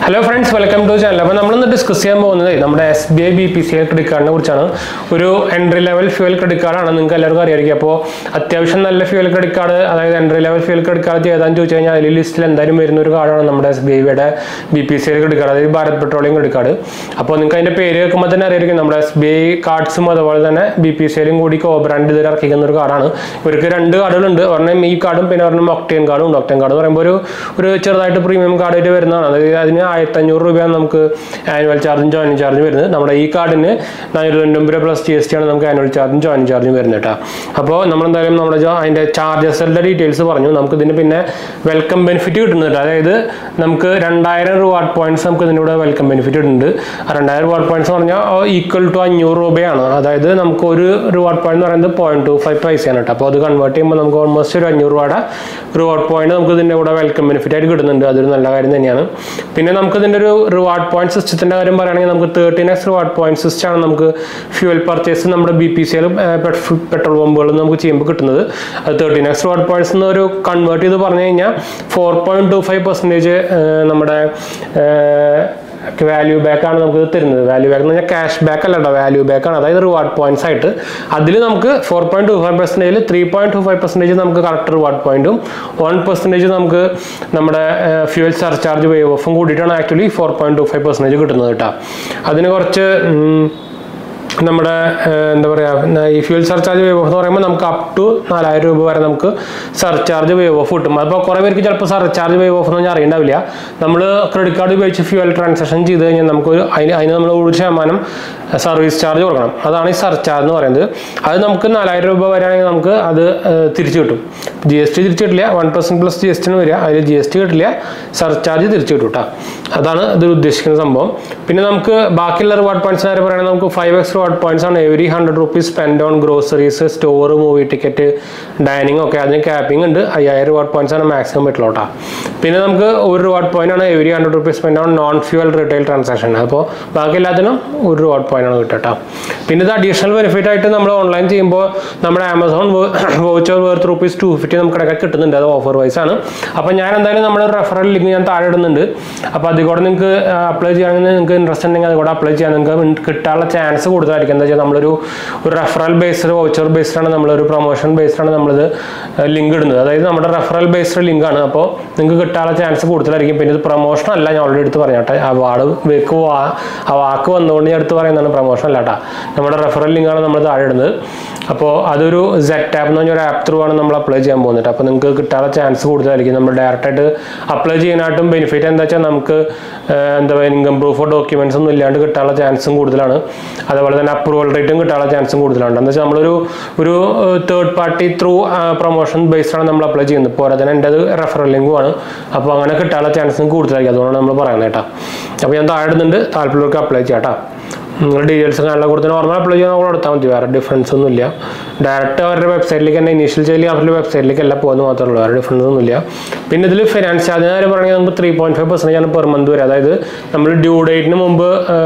hello friends welcome to channel അപ്പോൾ നമ്മളിന്ന് discuss ചെയ്യാൻ പോകുന്നത് നമ്മുടെ S B I B P C L credit കാർഡിനെ കുറിച്ചാണ് ഒരു എൻട്രി ലെവൽ ഫ്യൂൽ ക്രെഡിറ്റ് കാർഡാണ് നിങ്ങൾക്ക് എല്ലാവർക്കും അറിയായിരിക്കും അപ്പോൾ അത്യാവശ്യം നല്ല ഫ്യൂൽ ക്രെഡിറ്റ് കാർഡ് അതായത് entry level fuel credit card ചെയ്താന്ന് ചോദിച്ചു കഴിഞ്ഞാൽ അതിൽ ലിസ്റ്റിൽ എന്തായാലും വരുന്ന ഒരു കാർഡാണ് നമ്മുടെ എസ് ബി ഐയുടെ B P C L credit card അതായത് ഭാരത് പെട്രോളിയം ക്രെഡിറ്റ് കാർഡ് അപ്പോൾ നിങ്ങൾക്ക് അതിൻ്റെ പേര് കേൾക്കുമ്പോൾ തന്നെ അറിയായിരിക്കും നമ്മുടെ എസ് ബി ഐ കാർഡ്സും അതുപോലെ തന്നെ ബി പി സി എല്ലും കൂടി കോ ബ്രാൻഡ് ഇതിൽ ഇറക്കിക്കുന്ന ഒരു കാർഡാണ് ഇവർക്ക് രണ്ട് കാർഡുകളുണ്ട് ഒരെണ്ണം ഈ കാർഡും പിന്നെ ഒരെണ്ണം ഒക്ടേൻ കാർഡും ഉണ്ട് ഒക്ടേൻ കാർഡ് എന്ന് പറയുമ്പോൾ ഒരു ഒരു ചെറുതായിട്ട് പ്രീമിയം കാർഡായിട്ട് വരുന്നതാണ് അതായത് അതിന് ആയിരത്തഞ്ഞൂറ് രൂപയാണ് നമുക്ക് ആനുവൽ ചാർജും ജോയിനിങ് ചാർജും വരുന്നത് നമ്മുടെ ഈ കാർഡിന് നാനൂറ്റി തൊണ്ണൂറ് രൂപ പ്ലസ് ജി എസ് ടി ആണ് നമുക്ക് ആനുവൽ ചാർജും ജോയിനിങ് ചാർജും വരുന്നത് കേട്ടോ അപ്പോൾ നമ്മളെന്തായാലും നമ്മുടെ ജോ- അതിൻ്റെ ചാർജസിൻ്റെ ഡീറ്റെയിൽസ് പറഞ്ഞു നമുക്ക് ഇതിന് പിന്നെ വെൽക്കം ബെനിഫിറ്റ് കിട്ടുന്നുണ്ട് അതായത് നമുക്ക് രണ്ടായിരം റിവാർഡ് പോയിന്റ്സ് നമുക്ക് ഇതിൻ്റെ കൂടെ വെൽക്കം ബെനിഫിറ്റ് കിട്ടുന്നുണ്ട് ആ രണ്ടായിരം റിവാർഡ് പോയിന്റ്സ് എന്ന് പറഞ്ഞാൽ ഈക്വൽ ടു അഞ്ഞൂറ് രൂപയാണ് അതായത് നമുക്ക് ഒരു റിവാർഡ് പോയിന്റ് എന്ന് പറയുന്നത് പോയിന്റ് ടു ഫൈവ് പൈസയാണ് കേട്ടോ അപ്പോൾ അത് കൺവേർട്ട് ചെയ്യുമ്പോൾ നമുക്ക് ഓൾമോസ്റ്റ് ഒരു അഞ്ഞൂറ് രൂപയുടെ റിവാർഡ് പോയിന്റ് നമുക്ക് ഇതിൻ്റെ കൂടെ വെൽക്കം ബെനിഫിറ്റ് ആയിട്ട് കിട്ടുന്നുണ്ട് അതൊരു നല്ല കാര്യം തന്നെയാണ് പിന്നെ നമുക്ക് ഇതിൻ്റെ ഒരു റിവാർഡ് പോയിന്റ് സിസ്റ്റത്തിൻ്റെ കാര്യം പറയുകയാണെങ്കിൽ നമുക്ക് thirteen X reward point system ആണ് നമുക്ക് ഫ്യൂൽ പർച്ചേസ് നമ്മുടെ B P C L petrol പമ്പുകളിൽ നമുക്ക് ചെയ്യുമ്പോൾ കിട്ടുന്നത് അത് തേർട്ടീൻ എക്സ് റിവാർഡ് പോയിന്റ്സ് എന്ന് ഒരു കൺവേർട്ട് ചെയ്ത് പറഞ്ഞു കഴിഞ്ഞാൽ four point two five percentage നമ്മുടെ വാല്യൂ ബാക്ക് ആണ് നമുക്ക് ഇത് തരുന്നത് വാല്യൂ ബാക്ക് എന്ന് പറഞ്ഞാൽ ക്യാഷ് ബാക്ക് അല്ല കേട്ടോ വാല്യൂ ബാക്ക് ആണ് അതായത് റിവാർഡ് പോയിന്റ്സ് ആയിട്ട് അതിൽ നമുക്ക് ഫോർ പോയിന്റ് ടു ഫൈവ് പെർസെൻറ്റേജിൽ three point two five percentage നമുക്ക് കറക്റ്റ് റിവാർഡ് പോയിന്റും വൺ പെർസെൻറ്റേജ് നമുക്ക് നമ്മുടെ ഫ്യൂൽ സർചാർജ് വേവ് ഓഫും കൂടിയിട്ടാണ് actually four point two five percentage കിട്ടുന്നത് കേട്ടോ അതിന് കുറച്ച് ഉം, നമ്മുടെ ഏഹ്, എന്താ പറയുക ഈ ഫ്യൂൽ സർചാർജ് വേവ് ഓഫ് എന്ന് പറയുമ്പോൾ നമുക്ക് അപ് ടു നാലായിരം രൂപ വരെ നമുക്ക് സർചാർജ് വേവ് ഓഫ് കിട്ടും അപ്പോൾ കുറേ പേർക്ക് ചിലപ്പോൾ സർചാർജ് വേവ് ഓഫ് എന്ന് പറഞ്ഞാൽ അറിയണ്ടാവില്ല നമ്മൾ ക്രെഡിറ്റ് കാർഡ് ഉപയോഗിച്ച് ഫ്യൂൽ ട്രാൻസാക്ഷൻ ചെയ്ത് കഴിഞ്ഞാൽ നമുക്ക് ഒരു അതിന് അതിന് നമ്മൾ ഒരു ശതമാനം സർവീസ് ചാർജ് കൊടുക്കണം അതാണ് ഈ സർചാർജ് എന്ന് പറയുന്നത് അത് നമുക്ക് നാലായിരം രൂപ വരെയാണെങ്കിൽ നമുക്ക് അത് ഏഹ്, തിരിച്ചു കിട്ടും ജി എസ് ടി തിരിച്ചു കിട്ടില്ല one percent plus G S T വരിക അതിൽ ജി എസ് ടി കിട്ടില്ല സർചാർജ് തിരിച്ചു കിട്ടും കേട്ടോ അതാണ് ഇത് ഉദ്ദേശിക്കുന്ന സംഭവം പിന്നെ നമുക്ക് ബാക്കിയുള്ള റിവാർഡ് പോയിന്റ്സ് കാര്യം പറയുകയാണെങ്കിൽ നമുക്ക് ഫൈവ് എക്സ് റിവാർഡ് പോയിന്റ്സ് ആണ് every hundred rupees spend on groceries store movie ticket dining ഒക്കെ അതിന് ക്യാപ്പിംഗ് ഉണ്ട് അയ്യായിരം റിവാർഡ് പോയിന്റ്സ് ആണ് മാക്സിമം പറ്റുള്ളൂ കേട്ടോ പിന്നെ നമുക്ക് ഒരു റിവാർഡ് പോയിന്റ് ആണ് every hundred rupees spend on non fuel retail transaction അപ്പോൾ ബാക്കി എല്ലാത്തിനും ഒരു റിവാർഡ് പോയിന്റ് ആണ് കിട്ടുക കേട്ടോ പിന്നെ ഇത് അഡീഷണൽ ബെനിഫിറ്റ് ആയിട്ട് നമ്മൾ ഓൺലൈൻ ചെയ്യുമ്പോൾ നമ്മുടെ Amazon voucher worth rupees two fifty നമുക്ക് ഇടയ്ക്ക് കിട്ടുന്നുണ്ട് അത് ഓഫർ വൈസ് ആണ് അപ്പോൾ ഞാൻ എന്തായാലും നമ്മുടെ റെഫറൽ ലിങ്ക് ഞാൻ താഴെ ഇടുന്നുണ്ട് അപ്പോൾ അതിൽ കൂടെ നിങ്ങൾക്ക് അപ്ലൈ ചെയ്യുകയാണെങ്കിൽ നിങ്ങൾക്ക് ഇൻട്രസ്റ്റ് ഉണ്ടെങ്കിൽ അത് കൂടെ അപ്ലൈ ചെയ്യാൻ നിങ്ങൾക്ക് കിട്ടാനുള്ള ചാൻസ് കൂടുതലായിരിക്കും എന്താ വെച്ചാൽ നമ്മളൊരു ഒരു റെഫറൽ ബേസ്ഡ് വൗച്ചർ ബേസ്ഡ് ആണ് നമ്മളൊരു പ്രൊമോഷൻ ബേസ്ഡ് ആണ് നമ്മളിത് ലിങ്ക് ഇടുന്നത് അതായത് നമ്മുടെ റെഫറൽ ബേസ്ഡ് ലിങ്ക് ആണ് അപ്പോൾ നിങ്ങൾക്ക് കിട്ടാനുള്ള ചാൻസ് കൂടുതലായിരിക്കും പിന്നെ ഇത് പ്രൊമോഷൻ അല്ല ഞാൻ ഓൾറെഡി എടുത്ത് പറഞ്ഞോട്ടെ ആ വാർഡ് വേക്ക് വാ ആ വാക്ക് വന്നുകൊണ്ട് ഞാൻ എടുത്ത് പറയുന്നതാണ് പ്രൊമോഷൻ അല്ല കേട്ടോ നമ്മുടെ റെഫറൽ ലിങ്കാണ് നമ്മൾ താഴെ ഇടുന്നത് അപ്പോൾ അതൊരു സെറ്റ് ആപ്പ് എന്ന് പറഞ്ഞ ഒരു ആപ്പ് ത്രൂ ആണ് നമ്മൾ അപ്ലൈ ചെയ്യാൻ പോകുന്നത് അപ്പോൾ നിങ്ങൾക്ക് കിട്ടാനുള്ള ചാൻസ് കൂടുതലായിരിക്കും നമ്മൾ ഡയറക്റ്റ് ആയിട്ട് അപ്ലൈ ചെയ്യാനായിട്ടും ബെനിഫിറ്റ് എന്താ വെച്ചാൽ നമുക്ക് ഏഹ്, എന്താ പറയുക ഇൻകം പ്രൂഫോ ഡോക്യുമെന്റ്സ് ഒന്നും ഇല്ലാണ്ട് കിട്ടാനുള്ള ചാൻസും കൂടുതലാണ് അതുപോലെ തന്നെ അപ്രൂവൽ റേറ്റും കിട്ടാനുള്ള ചാൻസും കൂടുതലാണ് എന്താ വെച്ചാൽ നമ്മളൊരു ഒരു third party through promotion based ആണ് നമ്മൾ അപ്ലൈ ചെയ്യുന്നത് പോരാ തന്നെ എൻ്റെ അത് റെഫറൽ ലിങ്കുമാണ് അപ്പോൾ അങ്ങനെ കിട്ടാനുള്ള ചാൻസും കൂടുതലായിരിക്കും അതുകൊണ്ടാണ് നമ്മൾ പറയുന്നത് കേട്ടോ അപ്പോൾ ഞാൻ താഴെ ഇടുന്നുണ്ട് താല്പര്യമുള്ളവർക്ക് അപ്ലൈ ചെയ്യാം കേട്ടോ നിങ്ങൾ ഡീറ്റെയിൽസ് കാണാനുള്ള കൊടുത്ത് നോർമൽ അപ്ലൈ ചെയ്യാൻ നമ്മൾ കൊടുത്താൽ മതി വേറെ ഡിഫറൻസ് ഒന്നുമില്ല ഡയറക്റ്റ് അവരുടെ വെബ്സൈറ്റിലേക്ക് തന്നെ ഇനീഷ്യൽ ചെയ്യൽ അവരുടെ വെബ്സൈറ്റിലേക്ക് എല്ലാം പോകുന്നത് മാത്രമേ ഉള്ളൂ വേറെ ഡിഫറൻസ് ഒന്നുമില്ല പിന്നെ ഇതിൽ ഫിനാൻസ് ചാർജിന് കാര്യം പറയുകയാണെങ്കിൽ നമുക്ക് ത്രീ പോയിന്റ് ഫൈവ് പെർസെൻറ്റേജ് ആണ് പെർ മന്ത് വരെ അതായത് നമ്മൾ ഡ്യൂ ഡേറ്റിന് മുമ്പ്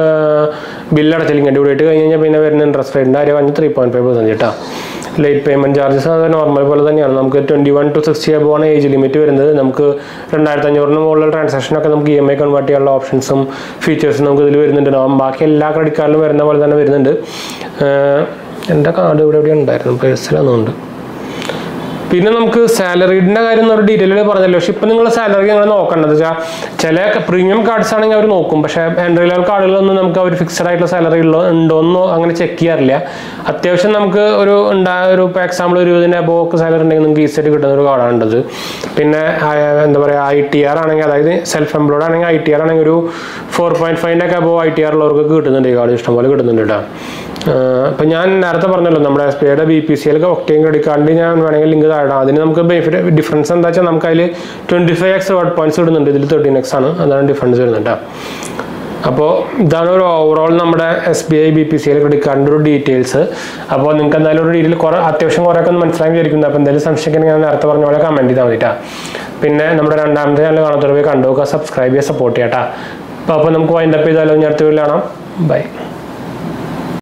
ബില്ല് അടച്ചില്ലെങ്കിൽ ഡ്യൂ ഡേറ്റ് കഴിഞ്ഞ് കഴിഞ്ഞാൽ പിന്നെ വരുന്ന ഇൻട്രസ്റ്റ് റേറ്റിൻ്റെ കാര്യം പറഞ്ഞ് ത്രീ പോയിന്റ് ഫൈവ് പെർസെൻറ്റ് കേട്ടോ ലേറ്റ് പേയ്മെൻറ്റ് ചാർജസ് അത് നോർമൽ പോലെ തന്നെയാണ് നമുക്ക് twenty one to sixty above ആണ് ഏജ് ലിമിറ്റ് വരുന്നത് നമുക്ക് രണ്ടായിരത്തി അഞ്ഞൂറിന് മുകളിലുള്ള ട്രാൻസാക്ഷനൊക്കെ നമുക്ക് ഇ എം ഐ കൺവേർട്ട് ചെയ്യാനുള്ള ഓപ്ഷൻസും ഫീച്ചേഴ്സും നമുക്ക് ഇതിൽ വരുന്നുണ്ട് നാം ബാക്കി എല്ലാ ക്രെഡിറ്റ് കാർഡിലും വരുന്ന പോലെ തന്നെ വരുന്നുണ്ട് ഏഹ് എൻ്റെ കാർഡ് ഇവിടെ എവിടെ ഉണ്ടായിരുന്നു പേഴ്സിലൊന്നുണ്ട് പിന്നെ നമുക്ക് സാലറിയുടെ കാര്യം ഒരു ഡീറ്റെയിൽ പറഞ്ഞല്ലോ പക്ഷെ ഇപ്പം നിങ്ങൾ സാലറി നിങ്ങൾ നോക്കേണ്ടത് വെച്ചാൽ ചില പ്രീമിയം കാർഡ്സ് ആണെങ്കിൽ അവർ നോക്കും പക്ഷേ എൻട്രി ലെവൽ കാർഡുകളൊന്നും നമുക്ക് അവർ ഫിക്സഡ് ആയിട്ടുള്ള സാലറി ഉള്ളോ ഉണ്ടോയെന്നോ അങ്ങനെ ചെക്ക് ചെയ്യാറില്ല അത്യാവശ്യം നമുക്ക് ഒരു ഉണ്ടാ ഒരു ഇപ്പോൾ എക്സാമ്പിൾ ഒരു ഇരുപതിൻ്റെ അബോ ഒക്കെ സാലറി ഉണ്ടെങ്കിൽ നിങ്ങൾക്ക് ഈസിയായിട്ട് കിട്ടുന്ന ഒരു കാർഡാണ് ഉണ്ടത് പിന്നെ ആ, എന്താ പറയുക ഐ ടി ആർ ആണെങ്കിൽ അതായത് സെൽഫ് എംപ്ലോയ്ഡ് ആണെങ്കിൽ ഐ ടി ആർ ആണെങ്കിൽ ഒരു ഫോർ പോയിന്റ് ഫൈവിൻ്റെ ഒക്കെ അബോ ഐ ടി ആർ ഉള്ളവർക്ക് കിട്ടുന്നുണ്ട് ഈ കാർഡ് ഇഷ്ടംപോലെ കിട്ടുന്നുണ്ട് കേട്ടോ ഇപ്പം ഞാൻ നേരത്തെ പറഞ്ഞല്ലോ നമ്മുടെ എസ് ബി ഐയുടെ ബി പി സി എൽ ഒക്കെയും ക്രെഡിറ്റ് കാർഡിൽ ഞാൻ വേണമെങ്കിൽ ലിങ്ക് താഴാം അതിന് നമുക്ക് ബെനിഫിറ്റ് ഡിഫറൻസ് എന്താ വെച്ചാൽ നമുക്ക് അതിൽ twenty five X what points ഇടുന്നുണ്ട് ഇതിൽ തേർട്ടീൻ എക്സ് ആണ് അതാണ് ഡിഫറൻസ് വരുന്നത് കേട്ടോ അപ്പോൾ ഇതാണ് ഒരു ഓവറോൾ നമ്മുടെ S B I B P C L credit കാർഡിൻ്റെ ഒരു ഡീറ്റെയിൽസ് അപ്പോൾ നിങ്ങൾക്ക് എന്തായാലും ഒരു ഡീറ്റെയിൽ കുറേ അത്യാവശ്യം കുറേ ഒക്കെ ഒന്ന് മനസ്സിലാക്കി വിചാരിക്കുന്നത് അപ്പോൾ എന്തെങ്കിലും സംശയിക്കണമെങ്കിൽ ഞാൻ നേരത്തെ പറഞ്ഞ പോലെ കമൻറ്റ് ചെയ്താൽ മതിട്ടാ പിന്നെ നമ്മുടെ രണ്ടാമത്തെ ചാനൽ കാണാത്തവർ പോയി കണ്ടു നോക്കുക സബ്സ്ക്രൈബ് ചെയ്യുക സപ്പോർട്ട് ചെയ്യാം കേട്ടോ അപ്പോൾ അപ്പോൾ നമുക്ക് വൈൻഡപ്പ് ചെയ്താലോ ഞാൻ അടുത്ത വീട്ടിൽ കാണാം ബൈ